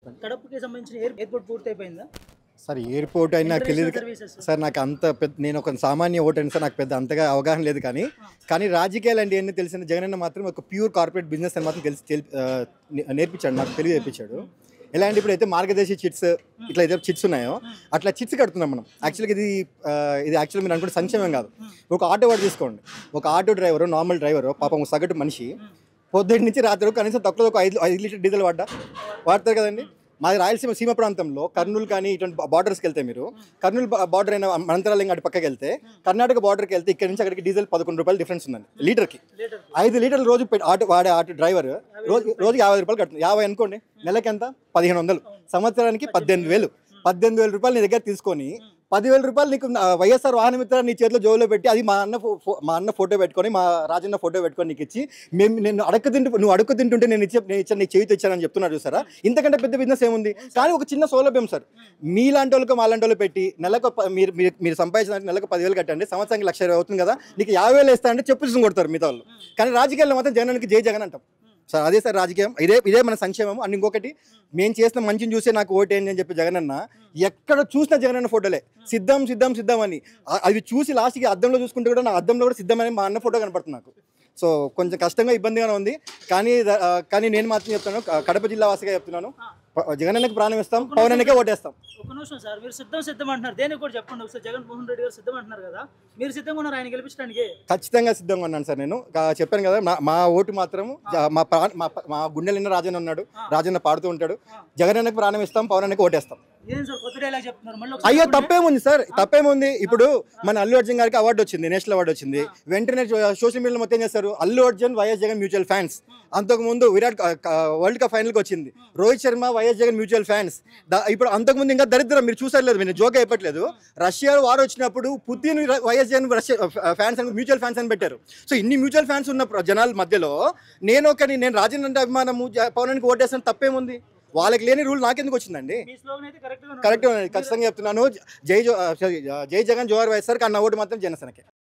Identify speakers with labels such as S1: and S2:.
S1: కడపకి సంబంధించిన air airport పూర్తి అయిపోయిందా
S2: సార్ ఎయిర్పోర్ట్ అయినా నాకు తెలియదు కా-
S1: సర్వీసెస్
S2: సార్ నాకు అంత పెద్ద నేను ఒక సామాన్య ఓటర్ సార్ నాకు పెద్ద అంతగా అవగాహన లేదు కానీ కానీ రాజకీయాలు అంటే ఏంటో తెలిసిన జగనన్న మాత్రం ఒక ప్యూర్ కార్పొరేట్ బిజినెస్ అని మాత్రం తెలిసి తెలి- ఆ, నే- నేర్పించాడు నాకు తెలివి నేర్పించాడు ఎలా అంటే ఇప్పుడు అయితే మార్గదర్శి చిట్స్ ఇట్లా అయితే చిట్స్ ఉన్నాయో అట్లా చిట్స్ కడుతున్నాం మనం యాక్చువల్గా ఇది ఆ, ఇది యాక్చువల్గా మీరు అనుకుంటే సంక్షేమం కాదు ఒక ఆటో వాడు తీసుకోండి ఒక ఆటో డ్రైవరు నార్మల్ డ్రైవరు పాపం ఒక సగటు మనిషి పొద్దున్న నుంచి రాత్రి వరకు కనీసం తక్కువ ఒక ఐదు ఐదు లీటర్ డీజిల్ వాడ్డా వాడతారు కదండి మాది రాయలసీమ సీమ ప్రాంతంలో కర్నూలు కానీ ఇటువంటి బార్డర్స్కి వెళ్తే మీరు కర్నూలు బార్డర్ అయిన అనంతరాలింగ అటు పక్కకి వెళ్తే కర్ణాటక బార్డర్కి వెళ్తే ఇక్కడ నుంచి అక్కడికి డీజిల్ పదకొండు రూపాయలు డిఫరెన్స్ ఉందండి లీటర్కి
S1: లీటర్
S2: ఐదు లీటర్లు రోజు పెట్టి ఆటో వాడే ఆటో డ్రైవర్ రోజు రోజుకి యాభై రూపాయలు కడుతుంది యాభై అనుకోండి నెలకి ఎంత పదిహేను వందలు సంవత్సరానికి పద్దెనిమిది వేలు పద్దెనిమిది వేల రూపాయలు నీ దగ్గర తీసుకొని పదివేల రూపాయలు నీకు ఆ, వైఎస్ఆర్ వాహన మిత్ర నీ చేతిలో జోబులో పెట్టి అది మా అన్న ఫో- ఫో- మా అన్న ఫోటో పెట్టుకొని మా రాజన్న ఫోటో పెట్టుకొని నీకు ఇచ్చి మేము నేను అడక్క తింటూ నువ్వు అడుక్కు తింటుంటే నేను ఇచ్చే నేను ఇచ్చాను నీకు చేయి తెచ్చానని చెప్తున్నారు చూసారా ఇంతకంటే పెద్ద బిజినెస్ ఏముంది కానీ ఒక చిన్న సౌలభ్యం సార్ మీలాంటి వాళ్ళకి మాలాంటి వాళ్ళు పెట్టి నెలకు ప- మీరు మీరు మీరు సంపాదించిన నెలకు పదివేలు కట్టండి సంవత్సరానికి లక్ష ఇరవై అవుతుంది కదా నీకు యాభై వేలు ఇస్తా అంటే చెప్పు తీసుకుని కొడతారు మిగతా వాళ్ళు కానీ రాజకీయాల్లో మాత్రం జగనానికి జై జగన్ అంటాం సార్ అదే సార్ రాజకీయం ఇదే ఇదే మన సంక్షేమం అండ్ ఇంకొకటి మేము చేసిన మంచిని చూసే నాకు ఓటేంటి అని చెప్పి జగనన్న ఎక్కడ చూసిన జగనన్న ఫోటోలే సిద్ధం సిద్ధం సిద్ధం అని ఆ- అవి చూసి లాస్ట్కి అద్దంలో చూసుకుంటే కూడా నా అద్దంలో కూడా సిద్ధమని మా అన్న ఫోటో కనపడుతుంది నాకు సో కొంచెం కష్టంగా ఇబ్బందిగానే ఉంది కానీ ద- ఆ, కానీ నేను మాత్రం చెప్తాను క- కడప జిల్లా వాసిగా చెప్తున్నాను ప- జగనన్నకి ప్రాణం ఇస్తాం పవన్ అన్నకే ఓటేస్తాం
S1: ఒక నిమిషం సార్ మీరు సిద్ధం సిద్ధం అంటున్నారు దేనికి కూడా చెప్పండి ఒకసారి జగన్మోహన్ రెడ్డి గారు సిద్ధం అంటున్నారు కదా మీరు సిద్ధంగా ఉన్నారు ఆయన గెలిపించడానికి
S2: ఖచ్చితంగా సిద్ధంగా ఉన్నాను సార్ నేను కా- చెప్పాను కదా మా మా ఓటు మాత్రం జ- మా ప్రా మా మా గుండెలు నిన్న రాజన్న ఉన్నాడు రాజన్న పాడుతూ ఉంటాడు జగనన్నకి ప్రాణం ఇస్తాం పవన్ అన్నకి ఓటేస్తాం
S1: ఏం సార్ కొత్త డైలాగ్ చెప్తున్నారు మళ్ళీ ఒకసారి
S2: అయ్యో
S1: చెప్పండి.
S2: తప్పేముంది సార్ తప్పేముంది ఇప్పుడు మన అల్లు అర్జున్ గారికి అవార్డు వచ్చింది నేషనల్ అవార్డు వచ్చింది వెంటనే సోషల్ మీడియాలో మొత్తం ఏం చేస్తారు అల్లు అర్జున్ వైఎస్ జగన్ మ్యూచువల్ ఫ్యాన్స్ అంతకుముందు విరాట్ వరల్డ్ కప్ ఫైనల్కి వచ్చింది రోహిత్ శర్మ వైఎస్ జగన్ మ్యూచువల్ ఫ్యాన్స్ ఇప్పుడు అంతకుముందు ఇంకా దరిద్రం మీరు చూసారు లేదు మీరు జోక్ అయిపోవట్లేదు రష్యా వార్ వచ్చినప్పుడు Putin YS Jagan Russia fans అని మ్యూచువల్ ఫ్యాన్స్ అని పెట్టారు సో ఇన్ని మ్యూచువల్ ఫ్యాన్స్ ఉన్న ప్ర- జనాల మధ్యలో నేను ఒకని నేను రాజన్ అంటే అభిమానము జ- పవనానికి ఓటేస్తాను తప్పేముంది వాళ్ళకి లేని రూల్ నాకెందుకు వచ్చిందండి
S1: మీ స్లోగన్ అయితే కరెక్ట్ గా
S2: కరెక్ట్ ఖచ్చితంగా చెప్తున్నాను జై జో- జై జగన్ జోహర్ వైఎస్ఆర్ కానీ నా ఓటు మాత్రం జనసేనకే